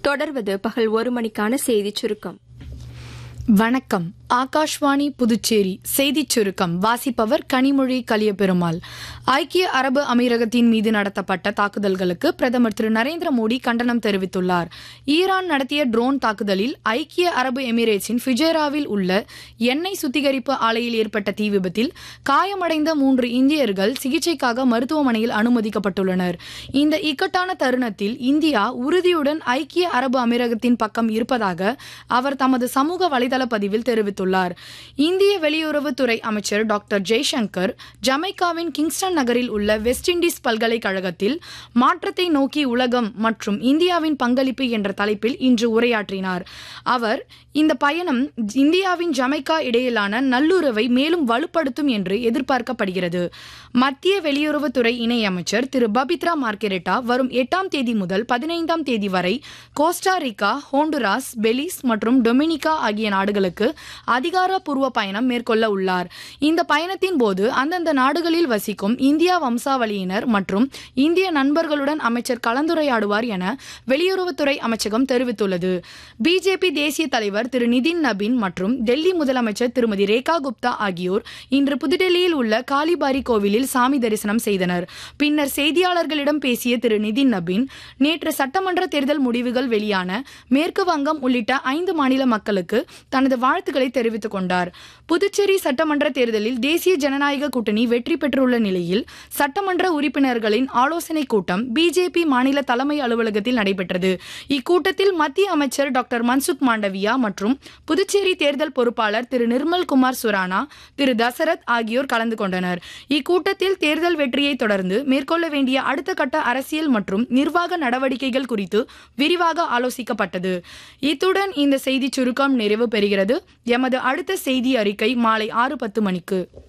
தொடர்வது பகல் ஒரு மணிக்கான செய்திச் சுருக்கம் வணக்கம் ஆகாஷ்வாணி புதுச்சேரி செய்திச் சுருக்கம் வாசிப்பவர் கனிமொழி கலியபெருமாள் ஐக்கிய அரபு அமீரகத்தின் மீது நடத்தப்பட்ட தாக்குதல்களுக்கு பிரதமர் திரு நரேந்திர மோடி கண்டனம் தெரிவித்துள்ளார் ஈரான் நடத்திய ட்ரோன் தாக்குதலில் ஐக்கிய அரபு எமிரேட்ஸின் ஃபிஜேராவில் உள்ள எண்ணெய் சுத்திகரிப்பு ஆலையில் ஏற்பட்ட தீ விபத்தில் காயமடைந்த மூன்று இந்தியர்கள் சிகிச்சைக்காக மருத்துவமனையில் அனுமதிக்கப்பட்டுள்ளனர் இந்த இக்கட்டான தருணத்தில் இந்தியா உறுதியுடன் ஐக்கிய அரபு அமீரகத்தின் பக்கம் இருப்பதாக அவர் தமது சமூக வலைதள பதிவில் தெரிவித்துள்ளார் இந்திய வெளியுறவுத்துறை அமைச்சர் டாக்டர் ஜெய்சங்கர் ஜமைக்காவின் கிங்ஸ்டன் நகரில் உள்ள வெஸ்ட் இண்டீஸ் பல்கலைக்கழகத்தில் மாற்றத்தை நோக்கி உலகம் மற்றும் இந்தியாவின் பங்களிப்பு என்ற தலைப்பில் இன்று உரையாற்றினார் அவர் இந்த பயணம் இந்தியாவின் ஜமைக்கா இடையிலான நல்லுறவை மேலும் வலுப்படுத்தும் என்று எதிர்பார்க்கப்படுகிறது மத்திய வெளியுறவுத்துறை இணையமைச்சர் திரு பபித்ரா மார்கெரெட்டா வரும் எட்டாம் தேதி முதல் பதினைந்தாம் தேதி வரை கோஸ்டாரிக்கா ஹோண்டுராஸ் பெலிஸ் மற்றும் டொமினிகா ஆகிய நாடுகளுக்கு அதிகாரப்பூர்வ பயணம் மேற்கொள்ள உள்ளார் இந்த பயணத்தின் போது அந்தந்த நாடுகளில் வசிக்கும் இந்தியா வம்சாவளியினர் மற்றும் இந்திய நண்பர்களுடன் அமைச்சர் கலந்துரையாடுவார் என வெளியுறவுத்துறை அமைச்சகம் தெரிவித்துள்ளது பிஜேபி தேசிய தலைவர் திரு நிதின் நபின் மற்றும் டெல்லி முதலமைச்சர் திருமதி ரேகா குப்தா ஆகியோர் இன்று புதுடெல்லியில் உள்ள காலிபாரி கோவிலில் சாமி தரிசனம் செய்தனர் பின்னர் செய்தியாளர்களிடம் பேசிய திரு நிதின் நபின் நேற்று சட்டமன்ற தேர்தல் முடிவுகள் வெளியான மேற்கு வங்கம் உள்ளிட்ட ஐந்து மாநில மக்களுக்கு தனது வாழ்த்துக்களை தெரிவித்துக் கொண்டார் புதுச்சேரி சட்டமன்ற தேர்தலில் தேசிய ஜனநாயக கூட்டணி வெற்றி பெற்றுள்ள நிலையில் சட்டமன்ற உறுப்பினர்களின் ஆலோசனைக் கூட்டம் பிஜேபி மாநில தலைமை அலுவலகத்தில் நடைபெற்றது இக்கூட்டத்தில் மத்திய அமைச்சர் டாக்டர் மன்சுக் மாண்டவியா மற்றும் புதுச்சேரி தேர்தல் பொறுப்பாளர் திரு நிர்மல் குமார் சுரானா திரு தசரத் ஆகியோர் கலந்து கொண்டனர் இக்கூட்டத்தில் தேர்தல் வெற்றியை தொடர்ந்து மேற்கொள்ள வேண்டிய அடுத்த கட்ட அரசியல் மற்றும் நிர்வாக நடவடிக்கைகள் குறித்து விரிவாக ஆலோசிக்கப்பட்டது இத்துடன் இந்த செய்திச் சுருக்கம் நிறைவு பெறுகிறது எமது அடுத்த செய்தி அறிக்கை மாலை ஆறு பத்து மணிக்கு